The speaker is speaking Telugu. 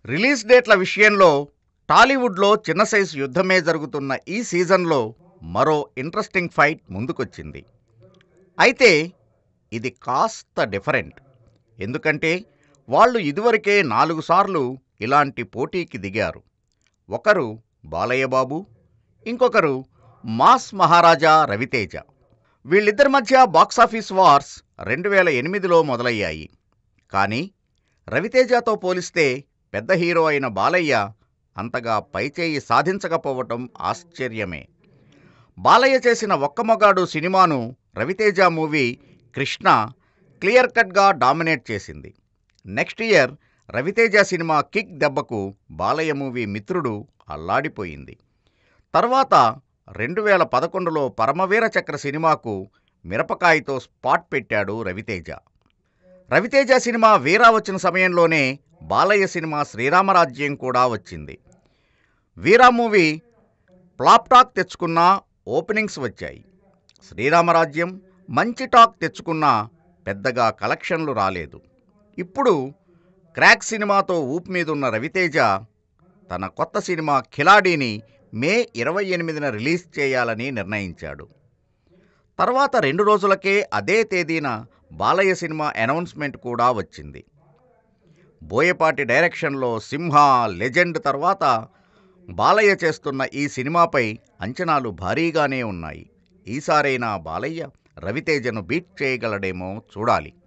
రిలీజ్ డేట్ల విషయంలో టాలీవుడ్లో చిన్న సైజు యుద్ధమే జరుగుతున్న ఈ సీజన్లో మరో ఇంట్రెస్టింగ్ ఫైట్ ముందుకొచ్చింది అయితే ఇది కాస్త డిఫరెంట్ ఎందుకంటే వాళ్ళు ఇదివరకే నాలుగు సార్లు ఇలాంటి పోటీకి దిగారు ఒకరు బాలయ్య బాబు ఇంకొకరు మాస్ మహారాజా రవితేజ వీళ్ళిద్దరి మధ్య బాక్సాఫీస్ వార్స్ రెండు వేల ఎనిమిదిలో మొదలయ్యాయి కానీ రవితేజతో పోలిస్తే పెద్ద హీరో అయిన బాలయ్య అంతగా పైచేయి సాధించకపోవటం ఆశ్చర్యమే బాలయ్య చేసిన ఒక్క మొగాడు సినిమాను రవితేజ మూవీ కృష్ణ క్లియర్ కట్గా డామినేట్ చేసింది next year Raviteja cinema kick దెబ్బకు బాలయ్య మూవీ మిత్రుడు అల్లాడిపోయింది తర్వాత రెండు వేల పదకొండులో పరమవీర చక్ర సినిమాకు మిరపకాయతో స్పాట్ పెట్టాడు రవితేజ రవితేజ సినిమా వీరా వచ్చిన సమయంలోనే బాలయ్య సినిమా శ్రీరామరాజ్యం కూడా వచ్చింది వీరా మూవీ ఫ్లాప్ టాక్ తెచ్చుకున్న ఓపెనింగ్స్ వచ్చాయి శ్రీరామరాజ్యం మంచి టాక్ తెచ్చుకున్నా పెద్దగా కలెక్షన్లు రాలేదు ఇప్పుడు క్రాక్ సినిమాతో ఊపు మీదున్న రవితేజ తన కొత్త సినిమా ఖిలాడీని మే ఇరవై ఎనిమిదిన రిలీజ్ చేయాలని నిర్ణయించాడు తర్వాత రెండు రోజులకే అదే తేదీన బాలయ్య సినిమా అనౌన్స్మెంట్ కూడా వచ్చింది బోయపాటి డైరెక్షన్లో సింహ లెజెండ్ తర్వాత బాలయ్య చేస్తున్న ఈ సినిమాపై అంచనాలు భారీగానే ఉన్నాయి ఈసారైనా బాలయ్య రవితేజను బీట్ చేయగలడేమో చూడాలి